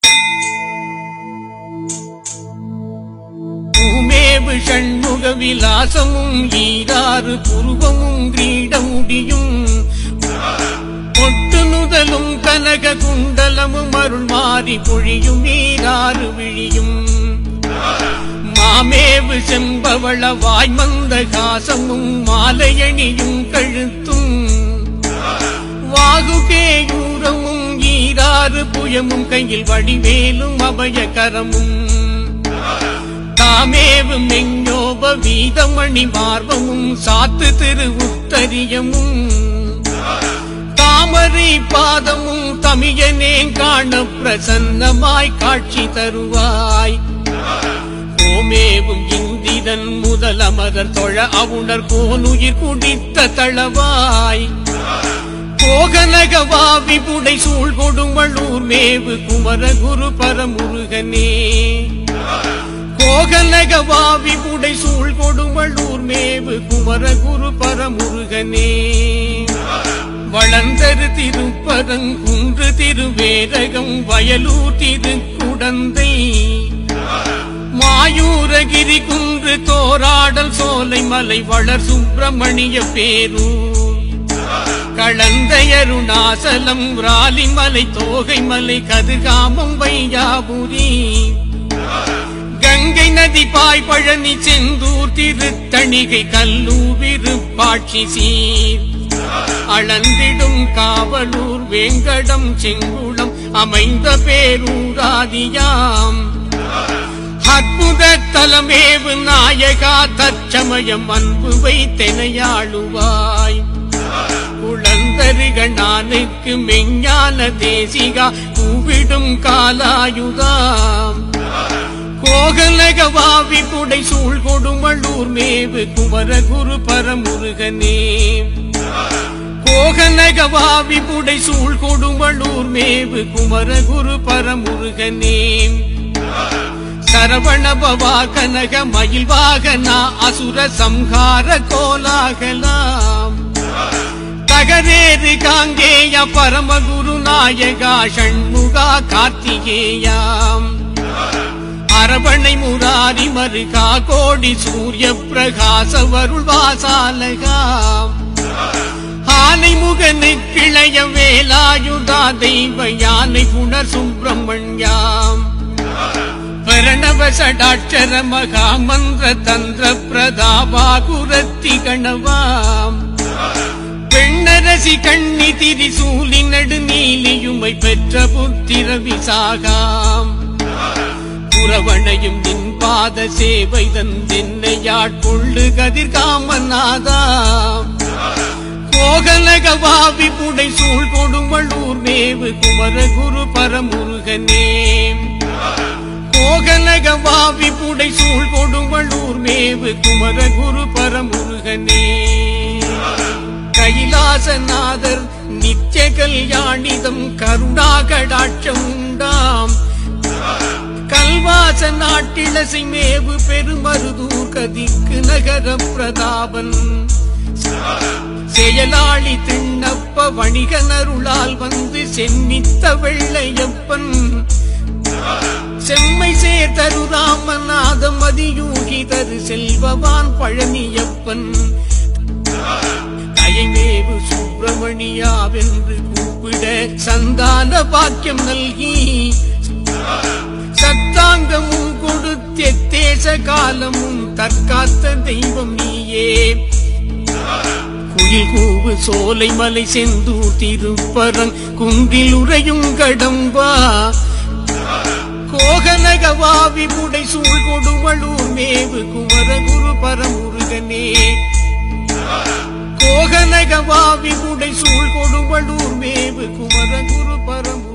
பூமேவு ஷண்முக விலாசமும் ஈராறு புருவமும் கிரீட முடியும் பொட்டு நுதலும் கனக குண்டலமும் அருள் மாறி பொழியும் ஈராறு விழியும் மாமேவு செம்பவள வாய்மந்த காசமும் மாலையணியும் கழுத்தும் வாகுகேயூரமும் ஈராறு புயமும் கையில் வடிவேலும் அபயகரமும் தாமேவும் மெஞ்சோப வீதமணி மார்பமும் சாத்து திரு உத்தரியமும் தாமரை பாதமும் தமியனேன் காண பிரசன்னமாய் காட்சி தருவாய் கோமேவும் இந்திரன் முதல் அமரர் தொழ அவுணர் கோனுயிர் குடித்த தளவாய் கோகனகவாவி புடை சூழ் கொடுமளூர் மேவு குமர குரு பரமுருகனே கோகனகவாவி புடை சூழ் கொடுமளூர் மேவு குமர குரு பரமுருகனே வளர்ந்தரு திருப்பரங்குன்று திருவேரகம் வயலூர் திருக்குடந்தை மாயூரகிரி குன்று தோராடல் சோலை மலை வளர் சுப்பிரமணிய பேரூர் களந்தையருணாசலம் ராலிமலை தோகை மலை கதிர்காமம் வையாபுரி கங்கை நதி பாய் பழனி செந்தூர் திருத்தணிகை கல்லூர் விருப்பாட்சி சீர் அளந்திடும் காவலூர் வேங்கடம் செங்குளம் அமைந்த பேரூராதியாம் அற்புத தலமேவு நாயகா தற்சமயம் அன்பு வைத்தெனையாளுவாய் குழந்தருகணானுக்கு மெஞ்ஞான தேசிகா கூவிடும் காலாயுதாம் கோகலகவாவி புடை சூழ் கொடுமளூர் மேவு குமர குரு பரமுருகனே கோகலகவாவி புடை சூழ் கொடுமளூர் மேவு குமர குரு பரமுருகனே சரவண பவா கனக மயில் வாகனா அசுர சம்ஹார கோலாகலாம் தகரேறு காங்கேய பரமகுரு நாயகா ஷண்முகா கார்த்திகேயாம் அரவணை முராரி மருகா கோடி சூரிய பிரகாச வருள் வாசாலகாம் ஆனை முகனு கிளைய வேலாயுதா தெய்வ யானை புனர் சுப்பிரமணியாம் பிரணவ சடாட்சர மகா மந்திர தந்திர பிரதாபா குரத்தி கணவாம் பெண்ணரசி கண்ணி திரிசூலி நெடுநீலியுமை பெற்ற புத்திர விசாகாம் புறவணையும் நின் பாத சேவை தந்தென்னையாட்கொள்ளு கதிர்காமநாதாம் கோகலகவாவி புடை சூழ் கொடுமளூர் மேவு குமர குரு பரமுருகனே கோகலகவாவி புடை சூழ் கொடுமளூர் மேவு குமர குரு பரமுருகனே கைலாசநாதர் நித்திய கல்யாணிதம் கருணாகடாட்சம் உண்டாம் கல்வாச நாட்டிலசை மேவு பெருமருதூர் கதிக்கு நகர பிரதாபன் செயலாளி திண்ணப்ப வணிகனருளால் வந்து சென்னித்த வெள்ளையப்பன் செம்மை சேர் தரு ராமநாதம் அதியூகி தரு செல்வவான் பழனியப்பன் தயமேவு சுப்பிரமணியாவென்று கூப்பிட சந்தான பாக்கியம் நல்கி சத்தாங்கமும் கொடுத்தே தேச காலமும் தற்காத்த தெய்வம் நீயே குயில் கூவு சோலை மலை செந்தூர் திருப்பரங் குன்றில் உறையும் கடம்பா கோகனகவாவி புடை சூழ் கொடுமளூர் மேவு குமர குரு பரமுருகனே கோகனகவாவி புடை சூழ் கொடுமளூர் மேவு குமர குரு பரமு